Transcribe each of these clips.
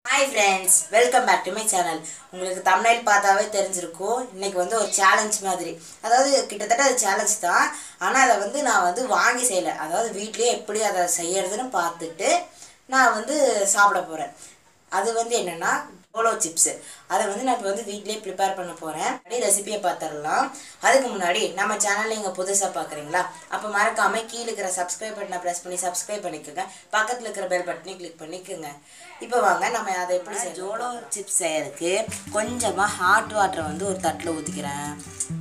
hi friends welcome back to my channel உங்களுக்கு தமிழில் பார்த்தாவே தெரிஞ்சிருக்கும் இன்னைக்கு வந்து ஒரு சேலஞ்ச் மாதிரி அதாவது கிட்டத்தட்ட அது சேலஞ்ச் தான் ஆனால் அதை வந்து நான் வந்து வாங்கி செய்யலை அதாவது வீட்லேயே எப்படி அதை செய்யறதுன்னு பார்த்துட்டு நான் வந்து சாப்பிட போகிறேன் அது வந்து என்னென்னா போலோ சிப்ஸு அதை வந்து நான் இப்போ வந்து வீட்லேயே ப்ரிப்பேர் பண்ண போகிறேன் அப்படியே ரெசிபியை பார்த்துடலாம் அதுக்கு முன்னாடி நம்ம சேனலில் இங்கே புதுசாக பார்க்குறீங்களா அப்போ மறக்காமல் கீழே இருக்கிற சப்ஸ்கிரைப் பட்டனை ப்ரெஸ் பண்ணி சப்ஸ்கிரைப் பண்ணிக்கோங்க பக்கத்தில் இருக்கிற பெல் பட்டனையும் கிளிக் பண்ணிக்கோங்க இப்போ வாங்க நம்ம அதை எப்படி செய்ய ஜோலோ சிப்ஸ் செய்யறதுக்கு கொஞ்சமாக ஹாட் வாட்டரை வந்து ஒரு தட்டில் ஊற்றிக்கிறேன்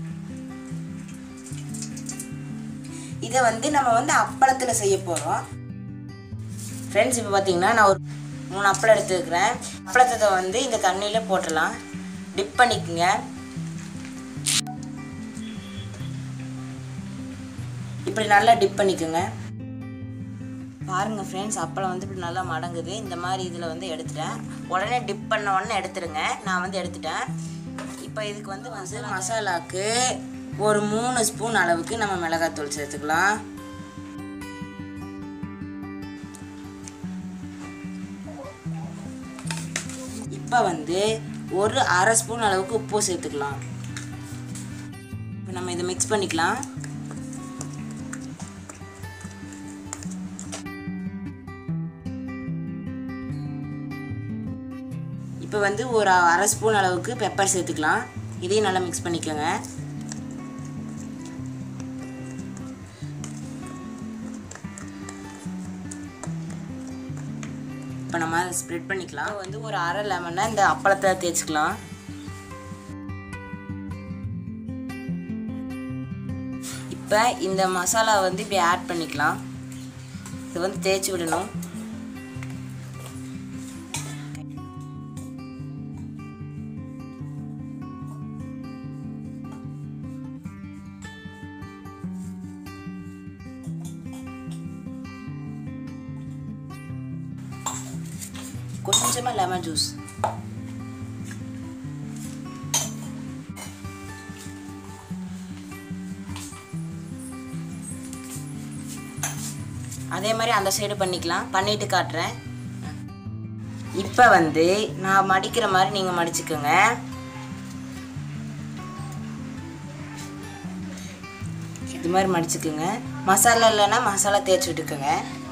இதை வந்து நம்ம வந்து அப்பளத்தில் செய்ய போகிறோம் ஃப்ரெண்ட்ஸ் இப்போ பார்த்தீங்கன்னா நான் ஒரு மூணு அப்பளம் எடுத்துக்கிறேன் அப்பளத்தை வந்து இந்த தண்ணியில் போட்டுடலாம் டிப் பண்ணிக்கோங்க இப்படி நல்லா டிப் பண்ணிக்கோங்க பாருங்க ஃப்ரெண்ட்ஸ் அப்பளம் வந்து இப்படி நல்லா மடங்குது இந்த மாதிரி இதில் வந்து எடுத்துட்டேன் உடனே டிப் பண்ண உடனே எடுத்துருங்க நான் வந்து எடுத்துட்டேன் இப்போ இதுக்கு வந்து வந்து மசாலாவுக்கு ஒரு மூணு ஸ்பூன் அளவுக்கு நம்ம மிளகாத்தூள் சேர்த்துக்கலாம் இப்போ வந்து ஒரு அரை ஸ்பூன் அளவுக்கு உப்பு சேர்த்துக்கலாம் இப்போ நம்ம இதை மிக்ஸ் பண்ணிக்கலாம் இப்போ வந்து ஒரு அரை ஸ்பூன் அளவுக்கு பெப்பர் சேர்த்துக்கலாம் இதையும் நல்லா மிக்ஸ் பண்ணிக்கோங்க இப்போ நம்ம அதை ஸ்ப்ரெட் பண்ணிக்கலாம் வந்து ஒரு அரை லெமனை இந்த அப்பளத்தை தேய்ச்சிக்கலாம் இப்போ இந்த மசாலா வந்து இப்படி ஆட் பண்ணிக்கலாம் இது வந்து தேய்ச்சி விடணும் கொஞ்சமாக லெமன் ஜூஸ் அதே மாதிரி அந்த சைடு பண்ணிக்கலாம் பண்ணிட்டு காட்டுறேன் இப்போ வந்து நான் மடிக்கிற மாதிரி நீங்கள் மடிச்சுக்கோங்க இது மாதிரி மடிச்சுக்கோங்க மசாலா இல்லைன்னா மசாலா தேய்ச்சி விட்டுக்கோங்க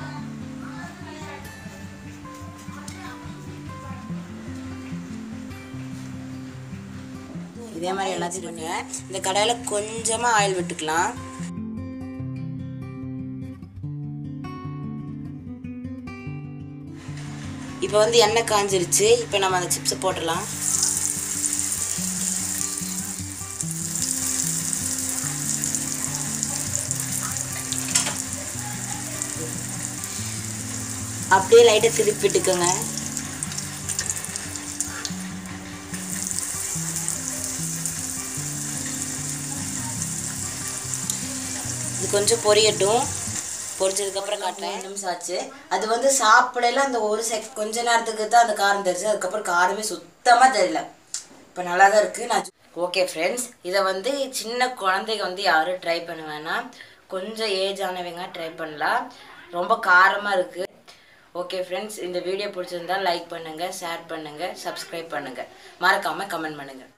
இதே மாதிரி எல்லாத்தையும் பண்ணுங்க இந்த கடாயில் கொஞ்சமாக ஆயில் விட்டுக்கலாம் இப்போ வந்து எண்ணெய் காஞ்சிருச்சு இப்போ நம்ம அந்த சிப்ஸை போட்டுடலாம் அப்படியே லைட்டை திருப்பி விட்டுக்கோங்க இது கொஞ்சம் பொரியட்டும் பொரிச்சதுக்கப்புறம் காட்டுறேன் நிமிஷம் ஆச்சு அது வந்து சாப்பிடல அந்த ஒரு செக் கொஞ்ச நேரத்துக்கு தான் அந்த காரம் தெரிஞ்சு அதுக்கப்புறம் காரமே சுத்தமாக தெரியல இப்போ நல்லா தான் இருக்குது நான் ஓகே ஃப்ரெண்ட்ஸ் இதை வந்து சின்ன குழந்தைங்க வந்து யாரும் ட்ரை பண்ண வேணாம் கொஞ்சம் ஏஜ் ஆனவங்க ட்ரை பண்ணலாம் ரொம்ப காரமாக இருக்குது ஓகே ஃப்ரெண்ட்ஸ் இந்த வீடியோ பிடிச்சிருந்தா லைக் பண்ணுங்கள் ஷேர் பண்ணுங்கள் சப்ஸ்கிரைப் பண்ணுங்கள் மறக்காமல் கமெண்ட் பண்ணுங்கள்